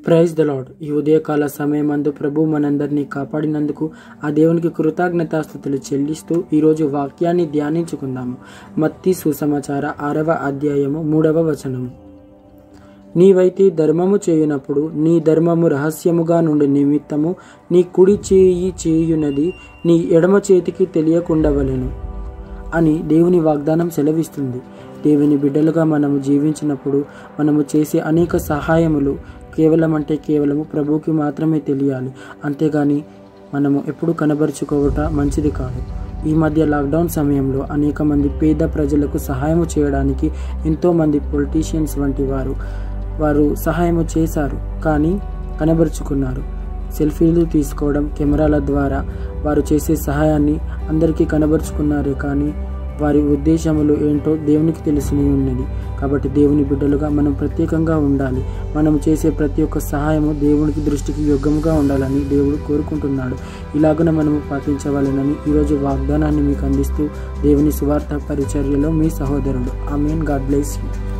praise the lord ఈ ఉదయకాల సమయమందు ప్రభు మనందరినీ కాపాడినందుకు ఆ దేవునికి కృతజ్ఞతాస్థుతులు చెల్లిస్తూ ఈరోజు వాక్యాన్ని ధ్యానించుకుందాము మత్తి సుసమాచార ఆరవ అధ్యాయము మూడవ వచనము నీవైతే ధర్మము చేయునప్పుడు నీ ధర్మము రహస్యముగా నుండి నిమిత్తము నీ కుడి చేయి చేయునది నీ ఎడమ చేతికి తెలియకుండవలెను అని దేవుని వాగ్దానం సెలవిస్తుంది దేవుని బిడ్డలుగా మనము జీవించినప్పుడు మనము చేసే అనేక సహాయములు కేవలం అంటే కేవలము ప్రభువుకి మాత్రమే తెలియాలి అంతేగాని మనము ఎప్పుడు కనబరుచుకోవట మంచిది కాదు ఈ మధ్య లాక్డౌన్ సమయంలో అనేక మంది పేద ప్రజలకు సహాయం చేయడానికి ఎంతోమంది పొలిటీషియన్స్ వంటి వారు వారు సహాయం చేశారు కానీ కనబరుచుకున్నారు సెల్ఫీలు తీసుకోవడం కెమెరాల ద్వారా వారు చేసే సహాయాన్ని అందరికీ కనబరుచుకున్నారే కానీ వారి ఉద్దేశములు ఏంటో దేవునికి తెలిసి ఉన్నది కాబట్టి దేవుని బిడ్డలుగా మనం ప్రత్యేకంగా ఉండాలి మనం చేసే ప్రతి ఒక్క సహాయము దేవునికి దృష్టికి యోగ్యముగా ఉండాలని దేవుడు కోరుకుంటున్నాడు ఇలాగున మనము పాటించవాలనని ఈరోజు వాగ్దానాన్ని మీకు అందిస్తూ దేవుని సువార్త పరిచర్యలో మీ సహోదరుడు ఆమెన్ గాడ్ బ్లెస్ యూ